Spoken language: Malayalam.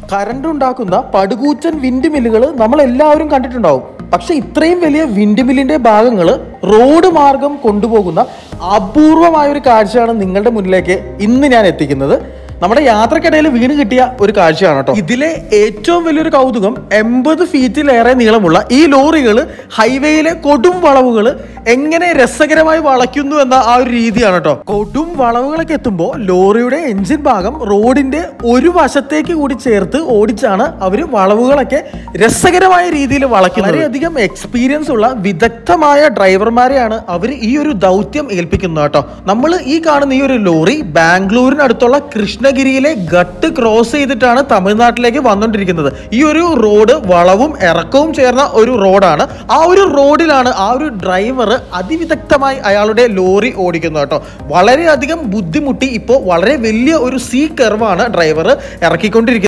കറണ്ട് ഉണ്ടാക്കുന്ന പടുകൂറ്റൻ വിൻഡ് മില്ലുകൾ നമ്മൾ എല്ലാവരും കണ്ടിട്ടുണ്ടാവും പക്ഷെ ഇത്രയും വലിയ വിൻഡ് മില്ലിന്റെ ഭാഗങ്ങൾ റോഡ് മാർഗം കൊണ്ടുപോകുന്ന അപൂർവമായ ഒരു കാഴ്ചയാണ് നിങ്ങളുടെ മുന്നിലേക്ക് ഇന്ന് ഞാൻ എത്തിക്കുന്നത് നമ്മുടെ യാത്രക്കിടയിൽ വീണ് കിട്ടിയ ഒരു കാഴ്ചയാണ് കേട്ടോ ഇതിലെ ഏറ്റവും വലിയൊരു കൗതുകം എൺപത് ഫീറ്റിലേറെ നീളമുള്ള ഈ ലോറികൾ ഹൈവേയിലെ കൊടും വളവുകൾ എങ്ങനെ രസകരമായി വളയ്ക്കുന്നു എന്ന ആ ഒരു രീതിയാണ് കേട്ടോ കൊടും വളവുകളൊക്കെ എത്തുമ്പോൾ ലോറിയുടെ എഞ്ചിൻ ഭാഗം റോഡിന്റെ ഒരു വശത്തേക്ക് കൂടി ചേർത്ത് ഓടിച്ചാണ് അവർ വളവുകളൊക്കെ രസകരമായ രീതിയിൽ വളയ്ക്കുന്നത് വളരെയധികം എക്സ്പീരിയൻസ് ഉള്ള വിദഗ്ധമായ ഡ്രൈവർമാരെയാണ് അവർ ഈ ഒരു ദൗത്യം ഏൽപ്പിക്കുന്നത് കേട്ടോ നമ്മൾ ഈ കാണുന്ന ഈ ഒരു ലോറി ബാംഗ്ലൂരിനടുത്തുള്ള കൃഷ്ണഗിരിയിലെ ഗട്ട് ക്രോസ് ചെയ്തിട്ടാണ് തമിഴ്നാട്ടിലേക്ക് വന്നുകൊണ്ടിരിക്കുന്നത് ഈ ഒരു റോഡ് വളവും ഇറക്കവും ചേർന്ന ഒരു റോഡാണ് ആ ഒരു റോഡിലാണ് ആ ഒരു ഡ്രൈവർ അതിവിദഗ്ധമായി അയാളുടെ ലോറി ഓടിക്കുന്നത് കേട്ടോ വളരെയധികം ബുദ്ധിമുട്ടി ഇപ്പോൾ വളരെ വലിയ ഒരു സി കർവാണ് ഡ്രൈവർ ഇറക്കിക്കൊണ്ടിരിക്കുന്നത്